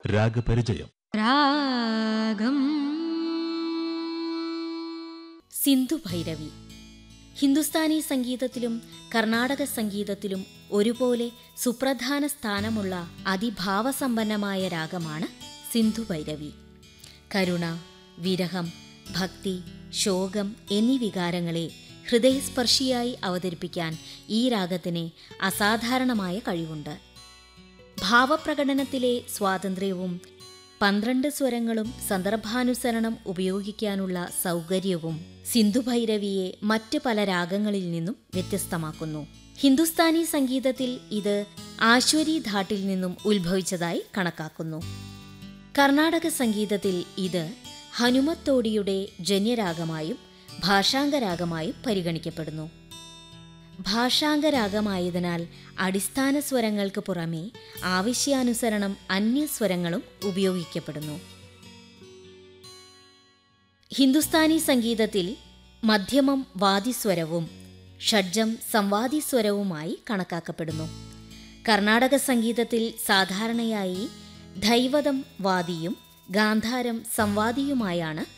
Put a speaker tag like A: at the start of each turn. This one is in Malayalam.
A: രാഗപരിചയം
B: രാഗം
C: സിന്ധു ഭൈരവി ഹിന്ദുസ്ഥാനി സംഗീതത്തിലും കർണാടക സംഗീതത്തിലും ഒരുപോലെ സുപ്രധാന സ്ഥാനമുള്ള അതിഭാവസമ്പന്നമായ രാഗമാണ് സിന്ധു ഭൈരവി കരുണ വിരഹം ഭക്തി ശോകം എന്നീ വികാരങ്ങളെ ഹൃദയസ്പർശിയായി അവതരിപ്പിക്കാൻ ഈ രാഗത്തിന് അസാധാരണമായ കഴിവുണ്ട് ഭാവപ്രകടനത്തിലെ സ്വാതന്ത്ര്യവും പന്ത്രണ്ട് സ്വരങ്ങളും സന്ദർഭാനുസരണം ഉപയോഗിക്കാനുള്ള സൗകര്യവും സിന്ധുഭൈരവിയെ മറ്റ് പല രാഗങ്ങളിൽ നിന്നും വ്യത്യസ്തമാക്കുന്നു ഹിന്ദുസ്ഥാനി സംഗീതത്തിൽ ഇത് ആശ്വരി ധാട്ടിൽ നിന്നും ഉത്ഭവിച്ചതായി കണക്കാക്കുന്നു കർണാടക സംഗീതത്തിൽ ഇത് ഹനുമത്തോടിയുടെ ജന്യരാഗമായും ഭാഷാംഗരാഗമായും പരിഗണിക്കപ്പെടുന്നു ഭാഷാംഗരാഗമായതിനാൽ അടിസ്ഥാന സ്വരങ്ങൾക്ക് പുറമെ ആവശ്യാനുസരണം അന്യസ്വരങ്ങളും ഉപയോഗിക്കപ്പെടുന്നു ഹിന്ദുസ്ഥാനി സംഗീതത്തിൽ മധ്യമം വാദിസ്വരവും ഷഡ്ജം സംവാദിസ്വരവുമായി കണക്കാക്കപ്പെടുന്നു കർണാടക സംഗീതത്തിൽ സാധാരണയായി ധൈവതം വാദിയും ഗാന്ധാരം സംവാദിയുമായാണ്